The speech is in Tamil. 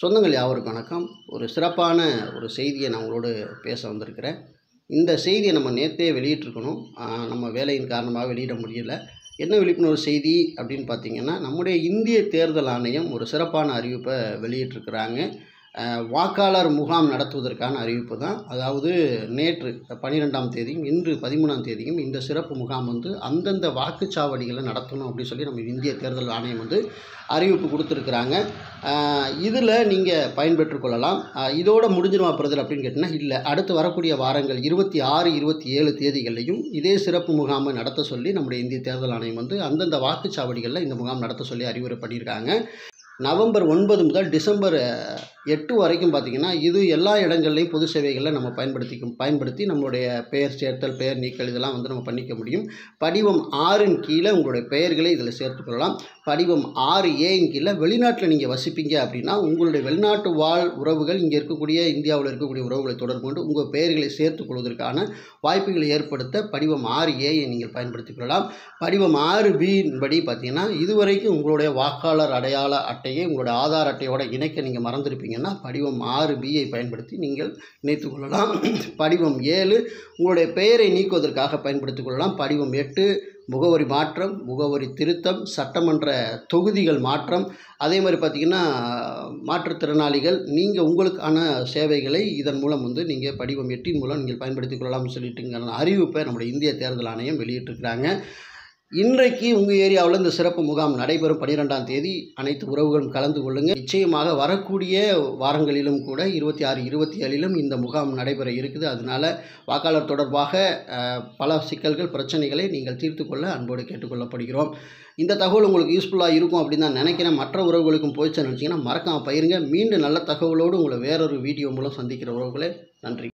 சொந்தங்கள் யாவருக்கும் வணக்கம் ஒரு சிறப்பான ஒரு செய்தியை நான் உங்களோடு பேச வந்திருக்கிறேன் இந்த செய்தியை நம்ம நேற்றே வெளியிட்டிருக்கணும் ஆஹ் நம்ம வேலையின் காரணமாக வெளியிட முடியல என்ன விழிப்புணர்வு செய்தி அப்படின்னு பார்த்தீங்கன்னா நம்முடைய இந்திய தேர்தல் ஆணையம் ஒரு சிறப்பான அறிவிப்பை வெளியிட்டிருக்கிறாங்க ஆஹ் வாக்காளர் முகாம் நடத்துவதற்கான அறிவிப்பு தான் அதாவது நேற்று பன்னிரெண்டாம் தேதியும் இன்று பதிமூணாம் தேதியும் இந்த சிறப்பு முகாம் வந்து அந்தந்த வாக்குச்சாவடிகளை நடத்தணும் அப்படின்னு சொல்லி நம்ம இந்திய தேர்தல் ஆணையம் வந்து அறிவிப்பு கொடுத்துருக்குறாங்க இதில் நீங்கள் பயன்பெற்று கொள்ளலாம் ஆஹ் இதோட முடிஞ்சிருமா பிரதர் அப்படின்னு கேட்டிங்கன்னா இல்லை அடுத்து வரக்கூடிய வாரங்கள் இருபத்தி ஆறு இருபத்தி ஏழு தேதிகள்லையும் இதே சிறப்பு முகாமை நடத்த சொல்லி நம்முடைய இந்திய தேர்தல் ஆணையம் வந்து அந்தந்த வாக்குச்சாவடிகளில் இந்த முகாம் நடத்த சொல்லி அறிவுரை பண்ணியிருக்காங்க நவம்பர் ஒன்பது முதல் டிசம்பர் அஹ், எட்டு வரைக்கும் பார்த்திங்கன்னா இது எல்லா இடங்கள்லையும் பொது சேவைகளில் நம்ம பயன்படுத்திக்கும் பயன்படுத்தி நம்மளுடைய பெயர் சேர்த்தல் பெயர் நீக்கல் இதெல்லாம் வந்து நம்ம பண்ணிக்க முடியும் படிவம் ஆறின் கீழே உங்களுடைய பெயர்களை இதில் சேர்த்துக்கொள்ளலாம் படிவம் ஆறு ஏயின் கீழே வெளிநாட்டில் நீங்கள் வசிப்பீங்க அப்படின்னா உங்களுடைய வெளிநாட்டு வாழ் உறவுகள் இங்கே இருக்கக்கூடிய இந்தியாவில் இருக்கக்கூடிய உறவுகளை தொடர்பு கொண்டு உங்கள் பெயர்களை சேர்த்துக் கொள்வதற்கான வாய்ப்புகளை ஏற்படுத்த படிவம் ஆறு ஏயை நீங்கள் பயன்படுத்திக் கொள்ளலாம் படிவம் ஆறு பியின் படி பார்த்தீங்கன்னா இதுவரைக்கும் உங்களுடைய வாக்காளர் அடையாள அட்டையை உங்களுடைய ஆதார் அட்டையோட இணைக்க நீங்கள் மறந்துருப்பீங்கன்னா படிவம் ஆறு பியை பயன்படுத்தி நீங்கள் இணைத்துக் கொள்ளலாம் படிவம் ஏழு உங்களுடைய பெயரை நீக்குவதற்காக பயன்படுத்திக் கொள்ளலாம் படிவம் எட்டு முகவரி மாற்றம் முகவரி திருத்தம் சட்டமன்ற தொகுதிகள் மாற்றம் அதே மாதிரி பார்த்திங்கன்னா மாற்றுத்திறனாளிகள் நீங்கள் உங்களுக்கான சேவைகளை இதன் மூலம் வந்து நீங்கள் படிவம் எட்டின் மூலம் நீங்கள் பயன்படுத்திக் கொள்ளலாம்னு சொல்லிட்டுங்க அறிவிப்பை நம்முடைய இந்திய தேர்தல் ஆணையம் வெளியிட்டிருக்கிறாங்க இன்றைக்கு உங்கள் ஏரியாவில் இந்த சிறப்பு முகாம் நடைபெறும் பன்னிரெண்டாம் தேதி அனைத்து உறவுகளும் கலந்து கொள்ளுங்கள் நிச்சயமாக வரக்கூடிய வாரங்களிலும் கூட இருபத்தி ஆறு இருபத்தி ஏழிலும் இந்த முகாம் நடைபெற இருக்குது அதனால வாக்காளர் தொடர்பாக அஹ், பல சிக்கல்கள் பிரச்சனைகளை நீங்கள் தீர்த்து கொள்ள அன்போடு கேட்டுக்கொள்ளப்படுகிறோம் இந்த தகவல் உங்களுக்கு யூஸ்ஃபுல்லாக இருக்கும் அப்படின்னு நான் நினைக்கிறேன் மற்ற உறவுகளுக்கும் போயிடுச்சுன்னு நினச்சிங்கன்னா மறக்காமல் பயிருங்க மீண்டும் நல்ல தகவலோடு உங்களை வேறொரு வீடியோ மூலம் சந்திக்கிற உறவுகளே நன்றி